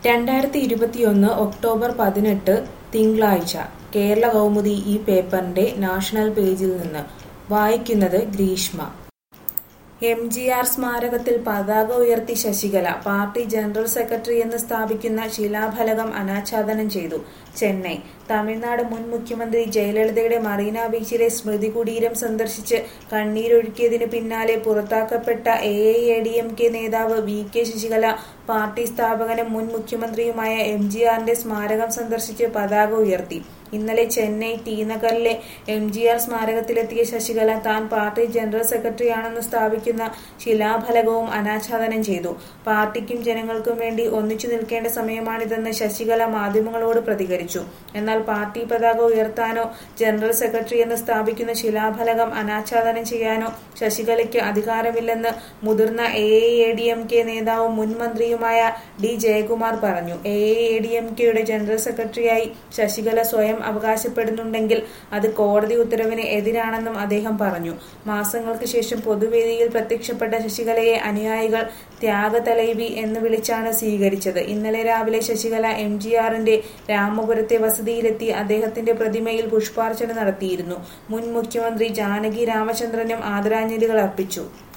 രണ്ടായിരത്തി ഇരുപത്തിയൊന്ന് ഒക്ടോബർ പതിനെട്ട് തിങ്കളാഴ്ച കേരള കൗമുദി ഈ പേപ്പറിന്റെ നാഷണൽ പേജിൽ നിന്ന് വായിക്കുന്നത് ഗ്രീഷ്മ എം ജി ആർ സ്മാരകത്തിൽ പതാക ഉയർത്തി ശശികല പാർട്ടി ജനറൽ സെക്രട്ടറി എന്ന് സ്ഥാപിക്കുന്ന ശിലാഫലകം അനാച്ഛാദനം ചെയ്തു ചെന്നൈ തമിഴ്നാട് മുൻ മുഖ്യമന്ത്രി ജയലളിതയുടെ മറീന ബീച്ചിലെ സ്മൃതി കുടീരം സന്ദർശിച്ച് കണ്ണീരൊഴുക്കിയതിന് പിന്നാലെ പുറത്താക്കപ്പെട്ട A I D M K നേതാവ് വി കെ ശശികല പാർട്ടി സ്ഥാപകനും മുൻ മുഖ്യമന്ത്രിയുമായ എം ജി ആറിന്റെ സ്മാരകം സന്ദർശിച്ച് പതാക ഉയർത്തി ഇന്നലെ ചെന്നൈ ടി നഗറിലെ എം ജി ആർ സ്മാരകത്തിലെത്തിയ ശശികല താൻ പാർട്ടി ജനറൽ സെക്രട്ടറിയാണെന്ന് സ്ഥാപിക്കുന്ന ശിലാഫലകവും അനാച്ഛാദനം ചെയ്തു പാർട്ടിക്കും ജനങ്ങൾക്കും വേണ്ടി ഒന്നിച്ചു നിൽക്കേണ്ട സമയമാണിതെന്ന് ശശികല മാധ്യമങ്ങളോട് പ്രതികരിച്ചു എന്നാൽ പാർട്ടി പതാക ഉയർത്താനോ ജനറൽ സെക്രട്ടറി എന്ന് സ്ഥാപിക്കുന്ന ശിലാഫലകം അനാച്ഛാദനം ചെയ്യാനോ ശശികലയ്ക്ക് അധികാരമില്ലെന്ന് മുതിർന്ന A A D M K നേതാവും മുൻ മന്ത്രിയുമായ ഡി ജയകുമാർ പറഞ്ഞു എ എ ഡി എം കെയുടെ ജനറൽ സെക്രട്ടറിയായി ശശികല സ്വയം അവകാശപ്പെടുന്നുണ്ടെങ്കിൽ അത് കോടതി ഉത്തരവിന് എതിരാണെന്നും അദ്ദേഹം പറഞ്ഞു മാസങ്ങൾക്ക് ശേഷം പൊതുവേദിയിൽ പ്രത്യക്ഷപ്പെട്ട ശശികലയെ അനുയായികൾ ത്യാഗതലൈവി എന്ന് വിളിച്ചാണ് സ്വീകരിച്ചത് ഇന്നലെ രാവിലെ ശശികല എം ജി ആറിന്റെ രാമപുരത്തെ വസതിയിലെത്തി അദ്ദേഹത്തിന്റെ പ്രതിമയിൽ പുഷ്പാർച്ചന നടത്തിയിരുന്നു മുൻ മുഖ്യമന്ത്രി ജാനകി രാമചന്ദ്രനും ആദരാഞ്ജലികൾ അർപ്പിച്ചു